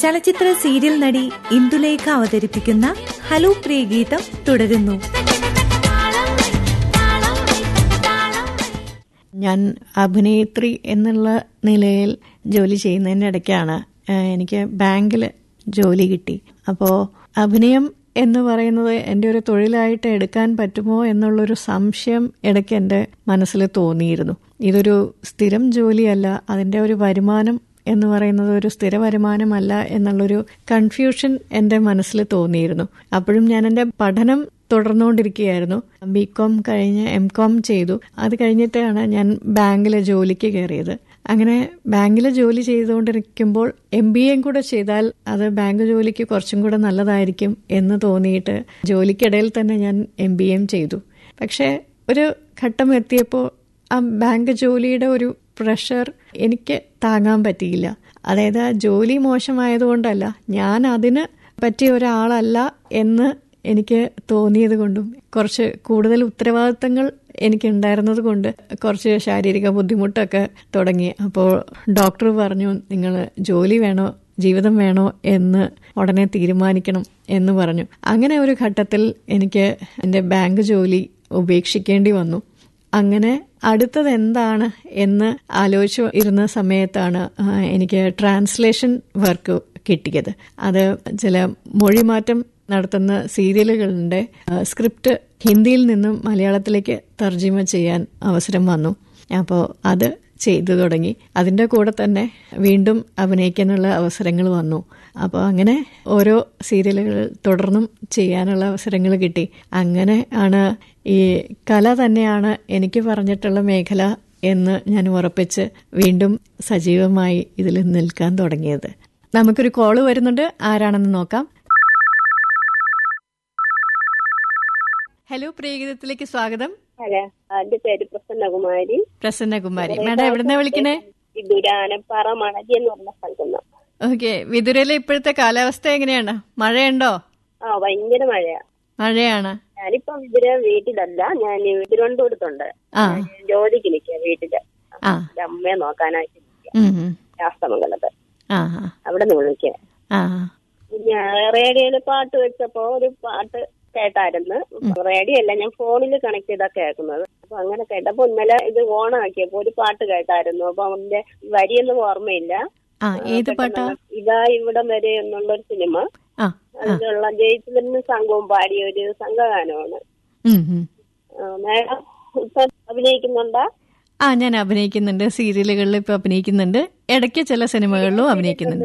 ചലച്ചിത്ര സീരിയൽ നടി ഇന്ദുലേഖ അവതരിപ്പിക്കുന്ന ഹലോ പ്രിയ ഗീതം തുടരുന്നു ഞാൻ അഭിനേത്രി എന്നുള്ള നിലയിൽ ജോലി ചെയ്യുന്നതിൻ്റെ ഇടയ്ക്കാണ് ഏഹ്, എനിക്ക് ബാങ്കിൽ ജോലി കിട്ടി അപ്പോൾ അഭിനയം എന്ന് പറയുന്നത് എൻ്റെ ഒരു തൊഴിലായിട്ട് എടുക്കാൻ പറ്റുമോ എന്നുള്ളൊരു സംശയം ഇടയ്ക്ക് എൻ്റെ മനസ്സിൽ തോന്നിയിരുന്നു ഇതൊരു സ്ഥിരം ജോലിയല്ല അതിൻ്റെ ഒരു വരുമാനം എന്ന് പറയുന്നത് ഒരു സ്ഥിര വരുമാനമല്ല എന്നുള്ളൊരു കൺഫ്യൂഷൻ എൻ്റെ മനസ്സിൽ തോന്നിയിരുന്നു അപ്പോഴും ഞാൻ എൻ്റെ പഠനം തുടർന്നുകൊണ്ടിരിക്കുകയായിരുന്നു ബി കോം കഴിഞ്ഞ് എം കോം ചെയ്തു അത് കഴിഞ്ഞിട്ടാണ് ഞാൻ ബാങ്കിലെ ജോലിക്ക് കയറിയത് അങ്ങനെ ബാങ്കിൽ ജോലി ചെയ്തുകൊണ്ടിരിക്കുമ്പോൾ എം ബി എയും കൂടെ ചെയ്താൽ അത് ബാങ്ക് ജോലിക്ക് കുറച്ചും കൂടെ നല്ലതായിരിക്കും എന്ന് തോന്നിയിട്ട് ജോലിക്കിടയിൽ തന്നെ ഞാൻ എം ബി എം ചെയ്തു പക്ഷേ ഒരു ഘട്ടം എത്തിയപ്പോൾ ആ ബാങ്ക് ജോലിയുടെ ഒരു പ്രഷർ എനിക്ക് താങ്ങാൻ പറ്റിയില്ല അതായത് ആ ജോലി മോശമായതുകൊണ്ടല്ല ഞാൻ അതിന് പറ്റിയ ഒരാളല്ല എന്ന് എനിക്ക് തോന്നിയത് കൊണ്ടും കുറച്ച് കൂടുതൽ ഉത്തരവാദിത്തങ്ങൾ എനിക്ക് ഉണ്ടായിരുന്നത് കൊണ്ട് കുറച്ച് ശാരീരിക ബുദ്ധിമുട്ടൊക്കെ തുടങ്ങി അപ്പോൾ ഡോക്ടർ പറഞ്ഞു നിങ്ങൾ ജോലി വേണോ ജീവിതം വേണോ എന്ന് ഉടനെ തീരുമാനിക്കണം എന്ന് പറഞ്ഞു അങ്ങനെ ഒരു ഘട്ടത്തിൽ എനിക്ക് എൻ്റെ ബാങ്ക് ജോലി ഉപേക്ഷിക്കേണ്ടി വന്നു അങ്ങനെ അടുത്തത് എന്താണ് എന്ന് ആലോചിച്ചു ഇരുന്ന സമയത്താണ് ആ, എനിക്ക് ട്രാൻസ്ലേഷൻ വർക്ക് കിട്ടിയത് അത് ചില മൊഴിമാറ്റം നടത്തുന്ന സീരിയലുകളുടെ ആ, സ്ക്രിപ്റ്റ് ഹിന്ദിയിൽ നിന്നും മലയാളത്തിലേക്ക് തർജിമ ചെയ്യാൻ അവസരം വന്നു അപ്പോൾ അത് ചെയ്തു തുടങ്ങി അതിൻ്റെ കൂടെ തന്നെ വീണ്ടും അഭിനയിക്കാനുള്ള അവസരങ്ങൾ വന്നു അപ്പോൾ അങ്ങനെ ഓരോ സീരിയലുകൾ തുടർന്നും ചെയ്യാനുള്ള അവസരങ്ങൾ കിട്ടി അങ്ങനെ ആണ് ഈ കല തന്നെയാണ് എനിക്ക് പറഞ്ഞിട്ടുള്ള മേഖല എന്ന് ഞാൻ ഉറപ്പിച്ച് വീണ്ടും സജീവമായി ഇതിൽ നിൽക്കാൻ തുടങ്ങിയത് നമുക്കൊരു കോള് വരുന്നുണ്ട് ആരാണെന്ന് നോക്കാം ഹലോ പ്രിയഗീതത്തിലേക്ക് സ്വാഗതം ഹലോ എന്റെ പേര് പ്രസന്നകുമാരി പ്രസന്നകുമാരി മാഡം എവിടുന്നാ വിളിക്കണേ ഈ ദുരാനപ്പാറ മണലി എന്ന് പറഞ്ഞ സ്ഥലത്തുനിന്ന് ഓക്കെ വിതുരയിലെ ഇപ്പോഴത്തെ കാലാവസ്ഥ എങ്ങനെയാണ് മഴയുണ്ടോ ആ ഭയങ്കര മഴയാ മഴയാണ് ഞാനിപ്പം ഇതില് വീട്ടിലല്ല ഞാൻ തിരുവനന്തപുരത്തുണ്ട് ആ ജോലിക്ക് നിൽക്കുക വീട്ടില് ആ എന്റെ അമ്മയെ നോക്കാനായിട്ട് നിൽക്കുക ഉം, ഉം. ശാസ്തമംഗലത്ത് ആ ആ, അവിടെ നിന്ന് വിളിക്കുക ആ ഞാൻ റേഡിയോയില് പാട്ട് വെച്ചപ്പോ ഒരു പാട്ട് കേട്ടായിരുന്നു റേഡിയോ അല്ല ഞാൻ ഫോണിൽ കണക്ട് ചെയ്താ കേൾക്കുന്നത് അപ്പൊ അങ്ങനെ കേട്ടപ്പോ ഇന്നലെ ഇത് ഓൺ ആക്കിയപ്പോ ഒരു പാട്ട് കേട്ടായിരുന്നു അപ്പൊ അതിന്റെ വരിയൊന്നും ഓർമ്മയില്ല ആ ഏത് പാട്ടാ ഇതാ ഇവിടം വരെ എന്നുള്ളൊരു സിനിമ ആ അതിലുള്ള ജയിച്ചതിന് സംഘവും പാടിയ ഒരു സംഘഗാനമാണ് ഉം, ഉം. ആ, മേഡം ഇപ്പൊ അഭിനയിക്കുന്നുണ്ടോ ആ ഞാൻ അഭിനയിക്കുന്നുണ്ട് സീരിയലുകളിൽ ഇപ്പൊ അഭിനയിക്കുന്നുണ്ട് ഇടയ്ക്ക് ചില സിനിമകളിലും അഭിനയിക്കുന്നുണ്ട്